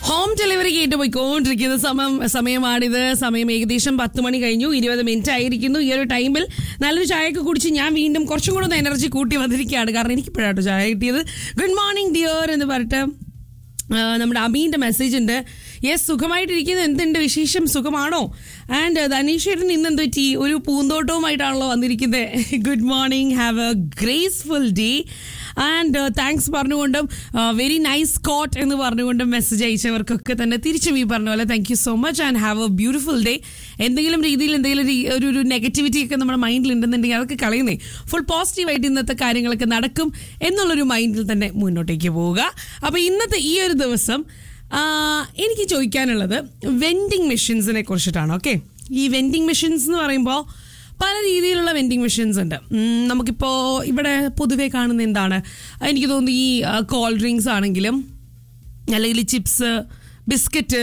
home delivery കേട്ട് പോയിക്കൊണ്ടിരിക്കുന്ന സമയം സമയമാണിത് സമയം ഏകദേശം പത്ത് മണി കഴിഞ്ഞു ഇരുപത് മിനിറ്റ് ആയിരിക്കുന്നു ഈ ഒരു ടൈമിൽ നല്ലൊരു ചായയൊക്കെ കുടിച്ച് ഞാൻ വീണ്ടും കുറച്ചും കൂടെ ഒന്ന് എനർജി കൂട്ടി വന്നിരിക്കുകയാണ് കാരണം എനിക്ക് ഇപ്പോഴാട്ടോ ചായ കിട്ടിയത് ഗുഡ് മോർണിംഗ് ഡിയർ എന്ന് പറഞ്ഞിട്ട് ആ, നമ്മുടെ അമീൻ്റെ മെസ്സേജ് ഉണ്ട് യെസ് സുഖമായിട്ടിരിക്കുന്നത് എന്തുണ്ട് വിശേഷം സുഖമാണോ ആൻഡ് ധനീഷേട്ടൻ ഇന്ന് എന്ത് പറ്റി ഒരു പൂന്തോട്ടവുമായിട്ടാണല്ലോ വന്നിരിക്കുന്നത് good morning have a graceful day and thanks പറഞ്ഞുകൊണ്ടും വെരി നൈസ് കോട്ട് എന്ന് പറഞ്ഞുകൊണ്ടും മെസ്സേജ് അയച്ചവർക്കൊക്കെ തന്നെ തിരിച്ചും ഈ പറഞ്ഞ പോലെ thank you so much and have a beautiful day എന്തെങ്കിലും രീതിയിൽ എന്തെങ്കിലും രീ- ഒരു ഒരു നെഗറ്റിവിറ്റി ഒക്കെ നമ്മുടെ മൈൻഡിൽ ഉണ്ടെന്നുണ്ടെങ്കിൽ അതൊക്കെ കളയുന്നേ ഫുൾ പോസിറ്റീവായിട്ട് ഇന്നത്തെ കാര്യങ്ങളൊക്കെ നടക്കും എന്നുള്ളൊരു മൈൻഡിൽ തന്നെ മുന്നോട്ടേക്ക് പോവുക അപ്പോൾ ഇന്നത്തെ ഈ ഒരു ദിവസം ആ, എനിക്ക് ചോദിക്കാനുള്ളത് വെൻഡിങ് മെഷീൻസിനെ കുറിച്ചിട്ടാണ് ഓക്കെ ഈ വെൻഡിങ് മെഷീൻസ് എന്ന് പറയുമ്പോൾ പല രീതിയിലുള്ള വെൻഡിങ് മെഷീൻസ് ഉണ്ട് ഉം, നമുക്കിപ്പോൾ ഇവിടെ പൊതുവെ കാണുന്ന എന്താണ് എനിക്ക് തോന്നുന്നു ഈ കോൾ ഡ്രിങ്ക്സ് ആണെങ്കിലും അല്ലെങ്കിൽ ചിപ്സ് ബിസ്ക്കറ്റ്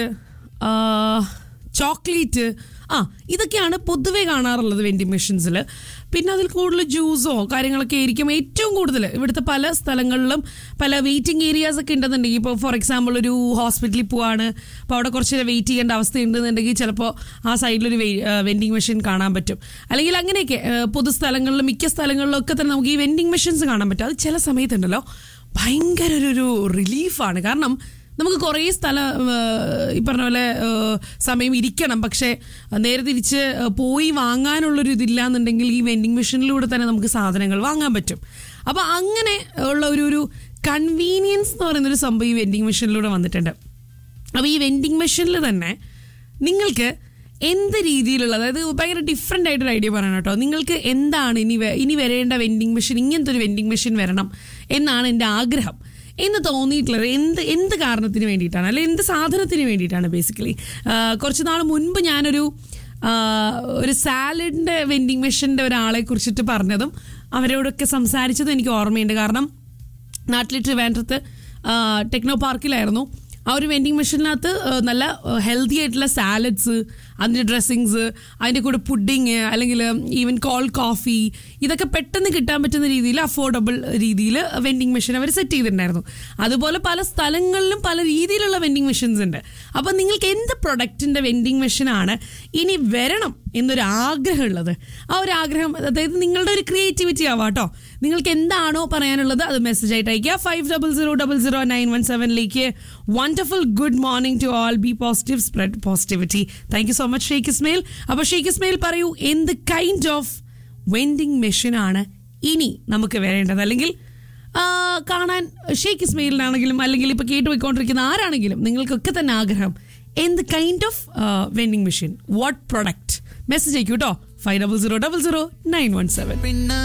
ചോക്ലേറ്റ് ആ ഇതൊക്കെയാണ് പൊതുവെ കാണാറുള്ളത് വെൻഡിങ് മെഷീൻസിൽ പിന്നെ അതിൽ കൂടുതൽ ജ്യൂസോ കാര്യങ്ങളൊക്കെ ആയിരിക്കും ഏറ്റവും കൂടുതൽ ഇവിടുത്തെ പല സ്ഥലങ്ങളിലും പല വെയിറ്റിംഗ് ഏരിയാസ് ഒക്കെ ഉണ്ടെന്നുണ്ടെങ്കിൽ ഇപ്പോൾ ഫോർ എക്സാമ്പിൾ ഒരു ഹോസ്പിറ്റലിൽ പോവാണ് അപ്പോൾ അവിടെ കുറച്ച് നേരം വെയിറ്റ് ചെയ്യേണ്ട അവസ്ഥ ഉണ്ടെന്നുണ്ടെങ്കിൽ ചിലപ്പോൾ ആ സൈഡിലൊരു വെൻഡിങ് മെഷീൻ കാണാൻ പറ്റും അല്ലെങ്കിൽ അങ്ങനെയൊക്കെ ആ, പൊതുസ്ഥലങ്ങളിലും മിക്ക സ്ഥലങ്ങളിലും ഒക്കെ തന്നെ നമുക്ക് ഈ വെൻഡിങ് മെഷീൻസ് കാണാൻ പറ്റും അത് ചില സമയത്തുണ്ടല്ലോ ഭയങ്കര ഒരു ഒരു റിലീഫാണ് കാരണം നമുക്ക് കുറേ സ്ഥലം ഏഹ്, ഈ പറഞ്ഞ പോലെ ഏഹ്, സമയം ഇരിക്കണം പക്ഷേ നേരെ തിരിച്ച് ഏഹ്, പോയി വാങ്ങാനുള്ളൊരു ഇതില്ല എന്നുണ്ടെങ്കിൽ ഈ വെൻഡിങ് മെഷീനിലൂടെ തന്നെ നമുക്ക് സാധനങ്ങൾ വാങ്ങാൻ പറ്റും അപ്പോൾ അങ്ങനെ ഉള്ള ഒരു ഒരു കൺവീനിയൻസ് എന്ന് പറയുന്നൊരു സംഭവം ഈ വെൻഡിങ് മെഷീനിലൂടെ വന്നിട്ടുണ്ട് അപ്പോൾ ഈ വെൻഡിങ് മെഷീനിൽ തന്നെ നിങ്ങൾക്ക് എന്ത് രീതിയിലുള്ള അതായത് ഭയങ്കര ഡിഫറെൻ്റ് ആയിട്ടൊരു ഐഡിയ പറയണം കേട്ടോ നിങ്ങൾക്ക് എന്താണ് ഇനി വേ- ഇനി വരേണ്ട വെൻഡിങ് മെഷീൻ ഇങ്ങനത്തെ ഒരു വെൻഡിങ് മെഷീൻ വരണം എന്നാണ് എൻ്റെ ആഗ്രഹം എന്ന് തോന്നിയിട്ടുള്ളത് എന്ത് എന്ത് കാരണത്തിന് വേണ്ടിയിട്ടാണ് അല്ലെങ്കിൽ എന്ത് സാധനത്തിന് വേണ്ടിയിട്ടാണ് ബേസിക്കലി കുറച്ച് നാൾ മുൻപ് ഞാനൊരു ആ, ഒരു സാലഡിൻ്റെ വെൻഡിങ് മെഷീൻ്റെ ഒരാളെ കുറിച്ചിട്ട് പറഞ്ഞതും അവരോടൊക്കെ സംസാരിച്ചതും എനിക്ക് ഓർമ്മയുണ്ട് കാരണം നാട്ടിലെ ട്രിവാൻഡ്രത്ത് ടെക്നോ പാർക്കിലായിരുന്നു ആ ഒരു വെൻഡിങ് മെഷീനകത്ത് ആ, നല്ല ഹെൽത്തി ആയിട്ടുള്ള സാലഡ്സ് അതിൻ്റെ ഡ്രസ്സിങ്സ് അതിൻ്റെ കൂടെ പുഡിങ് അല്ലെങ്കിൽ ഈവൻ കോൾ കോഫി ഇതൊക്കെ പെട്ടെന്ന് കിട്ടാൻ പറ്റുന്ന രീതിയിൽ അഫോർഡബിൾ രീതിയിൽ വെൻഡിങ് മെഷീൻ അവർ സെറ്റ് ചെയ്തിട്ടുണ്ടായിരുന്നു അതുപോലെ പല സ്ഥലങ്ങളിലും പല രീതിയിലുള്ള വെൻഡിങ് മെഷീൻസ് ഉണ്ട് അപ്പോൾ നിങ്ങൾക്ക് എന്ത് പ്രൊഡക്റ്റിൻ്റെ വെൻഡിങ് മെഷീനാണ് ഇനി വരണം എന്നൊരു ആഗ്രഹമുള്ളത് ആ ഒരു ആഗ്രഹം അതായത് നിങ്ങളുടെ ഒരു ക്രിയേറ്റിവിറ്റി ആവാം കേട്ടോ നിങ്ങൾക്ക് എന്താണോ പറയാനുള്ളത് അത് മെസ്സേജ് ആയിട്ട് അയക്കുക five double zero double zero nine one സെവനിലേക്ക് wonderful good morning to all be positive spread positivity thank you so much Sheikh Ismail അപ്പോൾ ഷെയ്ഖ് ഇസ്മയിൽ പറയൂ എന്ത് കൈൻഡ് ഓഫ് വെൻഡിങ് മെഷീനാണ് ഇനി നമുക്ക് വരേണ്ടത് അല്ലെങ്കിൽ ആ, കാണാൻ ഷെയ്ഖ് ഇസ്മയിലിനാണെങ്കിലും അല്ലെങ്കിൽ ഇപ്പോൾ കേട്ടുപോയിക്കൊണ്ടിരിക്കുന്ന ആരാണെങ്കിലും നിങ്ങൾക്കൊക്കെ തന്നെ ആഗ്രഹം എന്ത് kind of vending machine what product message അയക്കൂ കേട്ടോ five double zero double zero nine one seven പിന്നെ